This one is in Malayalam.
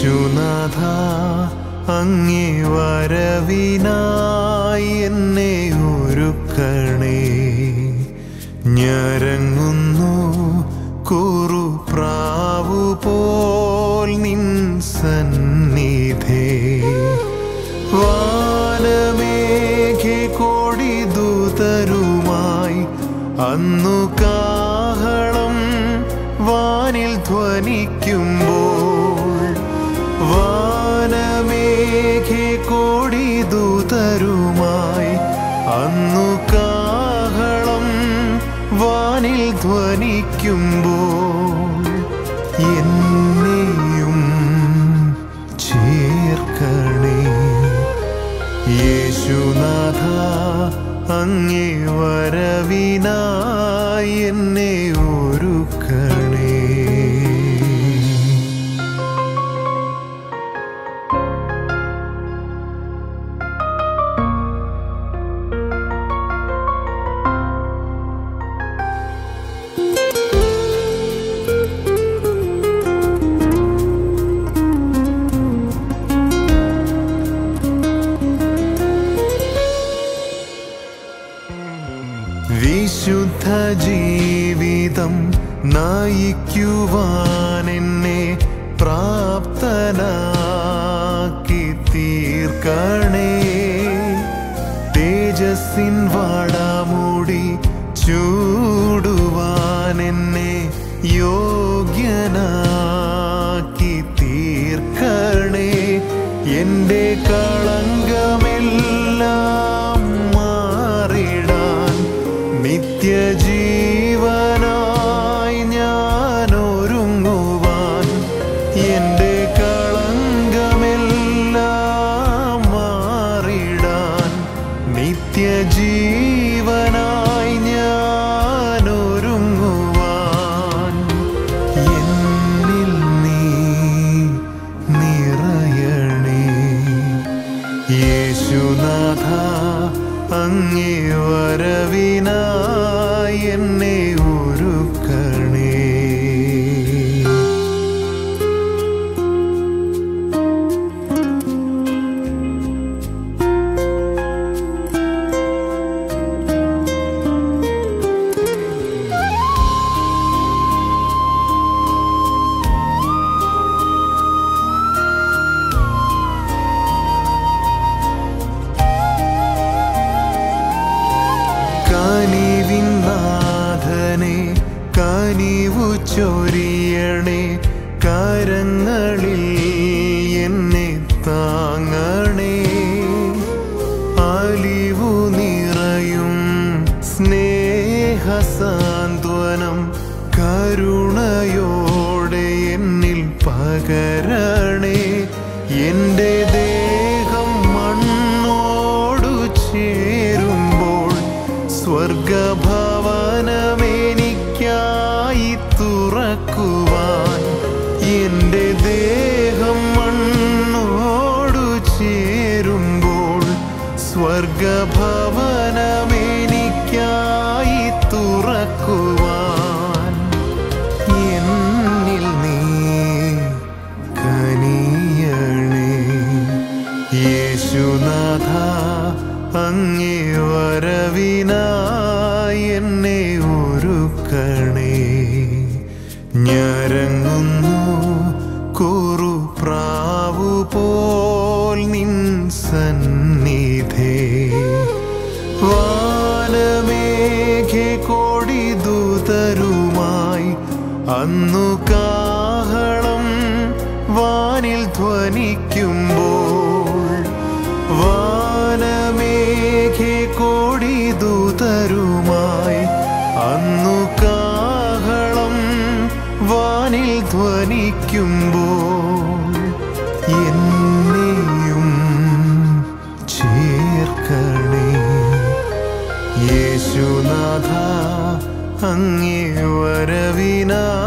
യേശുനാഥ അങ്ങേ വരവിനായി എന്നെ ഒരുക്കണേ ഞരങ്ങുന്നു കുറുപ്രാവു പോൽ നിൻ സന്നിധേ വാനമേഘെ കോടിദൂതരുമായി അന്നു കാഹളം വാനിൽ ധ്വനിക്കുമ്പോൾ വാനമേഘെ കോടിദൂതരുമായി അന്നു കാഹളം വാനിൽ ധ്വനിക്കുമ്പോൾ എന്നെയും ചേർക്കണേ യേശുനാഥ അങ്ങേ വരവിനായി എന്നെ ഒരുക്കണേ വിശുദ്ധ ജീവിതം നയിക്കുവാൻ എന്നെ പ്രാപ്തനാക്കി തീർക്കണേ തേജസ്സിൻ വാടാമൂടി ചൂടുവാൻ എന്നെ യോഗ്യനാക്കി തീർക്കണേ എൻ്റെ കളങ്കമെല്ലാം മാറിടാൻ നിത്യജീവനായി ഞാൻ ഒരുങ്ങുവാൻ എൻ്റെ കളങ്കമെല്ലാം മാറിടാൻ നിത്യജീവനായി ഞാൻ ഒരുങ്ങുവാൻ എന്നിൽ നീ നിറയണേ യേശുനാഥ അങ്ങേ വരവിനായി എന്നെ ഒരുക്കണേ കനിവിൻ നാഥനെ കനിവു ചൊരിയണേ കരങ്ങളിൽ എന്നെ താങ്ങണേ അലിവു നിറയും സ്നേഹസാന്ത്വനം കരുണയോടെ എന്നിൽ പകരണേ എൻ്റെ ദേഹം മണ്ണോടു ചേരുമ്പോൾ സ്വർഗഭവനമെനിക്കായി തുറക്കുവാൻ എൻ്റെ ദേഹം മണ്ണോടു ചേരുമ്പോൾ സ്വർഗഭവനമെനിക്കായി തുറക്കുവാൻ എന്നിൽ നീ കനിയണേ യേശുനാഥ അങ്ങേ വരവിനായി എന്നെ ഒരുക്കണേ ഞരങ്ങുന്നു കുറുപ്രാവു പോൽ നിൻ സന്നിധേ വാനമേഘെ കോടിദൂതരുമായി അന്നു കാഹളം വാനിൽ ധ്വനിക്കുമ്പോൾ വാനമേഘെ കോടിദൂതരുമായി അന്നു കാഹളം വാനിൽ ധ്വനിക്കുമ്പോൾ എന്നെയും ചേർക്കണേ യേശുനാഥ അങ്ങേ വരവിനാ